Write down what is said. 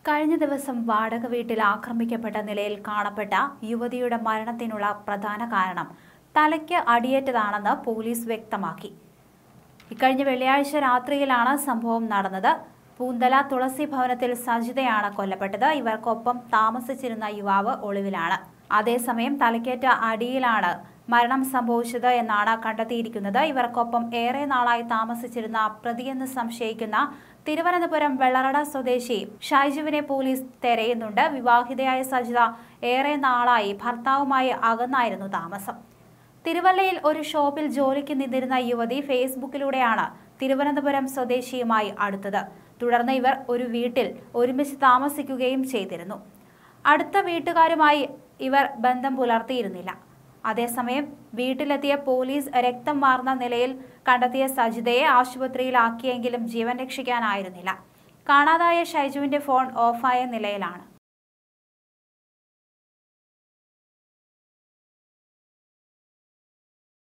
കഴിഞ്ഞ ദിവസം വാടക വീട്ടിൽ ആക്രമിക്കപ്പെട്ട നിലയിൽ കാണപ്പെട്ട യുവതിയുടെ മരണത്തിനുള്ള പ്രധാന കാരണം തലയ്ക്ക് അടിയേറ്റതാണെന്ന് പോലീസ് വ്യക്തമാക്കി ഇക്കഴിഞ്ഞ വെള്ളിയാഴ്ച രാത്രിയിലാണ് സംഭവം നടന്നത് പൂന്തല തുളസി ഭവനത്തിൽ സജിതയാണ് കൊല്ലപ്പെട്ടത് ഇവർക്കൊപ്പം താമസിച്ചിരുന്ന യുവാവ് ഒളിവിലാണ് അതേസമയം തലക്കേറ്റ അടിയിലാണ് മരണം സംഭവിച്ചത് എന്നാണ് കണ്ടെത്തിയിരിക്കുന്നത് ഇവർക്കൊപ്പം ഏറെ നാളായി താമസിച്ചിരുന്ന പ്രതിയെന്ന് സംശയിക്കുന്ന തിരുവനന്തപുരം വെള്ളറട സ്വദേശി ഷൈജുവിനെ പോലീസ് തെരയുന്നുണ്ട് വിവാഹിതയായ സജിത ഏറെ നാളായി ഭർത്താവുമായി അകന്നായിരുന്നു താമസം തിരുവല്ലയിൽ ഒരു ഷോപ്പിൽ ജോലിക്ക് നിന്നിരുന്ന യുവതി ഫേസ്ബുക്കിലൂടെയാണ് തിരുവനന്തപുരം സ്വദേശിയുമായി അടുത്തത് തുടർന്ന് ഇവർ ഒരു വീട്ടിൽ ഒരുമിച്ച് താമസിക്കുകയും ചെയ്തിരുന്നു അടുത്ത വീട്ടുകാരുമായി ഇവർ ബന്ധം പുലർത്തിയിരുന്നില്ല അതേസമയം വീട്ടിലെത്തിയ പോലീസ് രക്തം വാർന്ന നിലയിൽ കണ്ടെത്തിയ സജിതയെ ആശുപത്രിയിലാക്കിയെങ്കിലും ജീവൻ രക്ഷിക്കാനായിരുന്നില്ല കാണാതായ ഷൈജുവിന്റെ ഫോൺ ഓഫായ നിലയിലാണ്